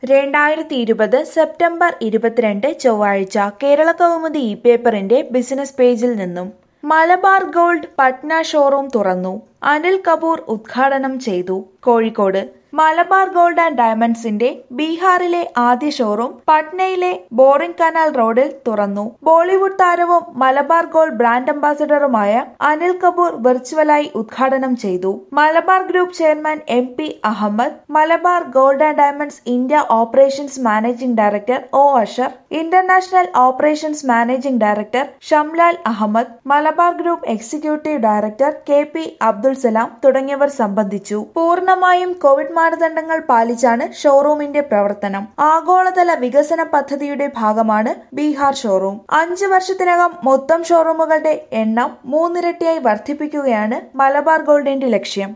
രണ്ടായിരത്തി ഇരുപത് സെപ്റ്റംബർ ഇരുപത്തിരണ്ട് ചൊവ്വാഴ്ച കേരള കൗമുദി ഇ പേപ്പറിന്റെ ബിസിനസ് പേജിൽ നിന്നും മലബാർ ഗോൾഡ് പട്ന ഷോറൂം തുറന്നു അനിൽ കപൂർ ഉദ്ഘാടനം ചെയ്തു കോഴിക്കോട് മലബാർ ഗോൾഡ് ആൻഡ് ഡയമണ്ട്സിന്റെ ബീഹാറിലെ ആദ്യ ഷോറൂം പട്നയിലെ ബോറിംഗ് കനാൽ റോഡിൽ തുറന്നു ബോളിവുഡ് താരവും മലബാർ ഗോൾഡ് ബ്രാൻഡ് അംബാസഡറുമായ അനിൽ കപൂർ വെർച്വലായി ഉദ്ഘാടനം ചെയ്തു Malabar group chairman M P Ahammed Malabar gold and diamonds India operations managing director O Asher international operations managing director Shamlal Ahammed Malabar group executive director K P Abdul Salam തുടങ്ങിയവർ സംബന്ധിച്ചു പൂർണ്ണമായും കോവിഡ് മാനദണ്ഡങ്ങൾ പാലിച്ചാണ് ഷോറൂമിന്റെ പ്രവർത്തനം ആഗോളതല വികസന പദ്ധതിയുടെ ഭാഗമാണ് ബീഹാർ ഷോറൂം അഞ്ച് വർഷത്തിനകം മൊത്തം ഷോറൂമുകളുടെ എണ്ണം മൂന്നിരട്ടിയായി വർദ്ധിപ്പിക്കുകയാണ് മലബാർ ഗോൾഡിന്റെ ലക്ഷ്യം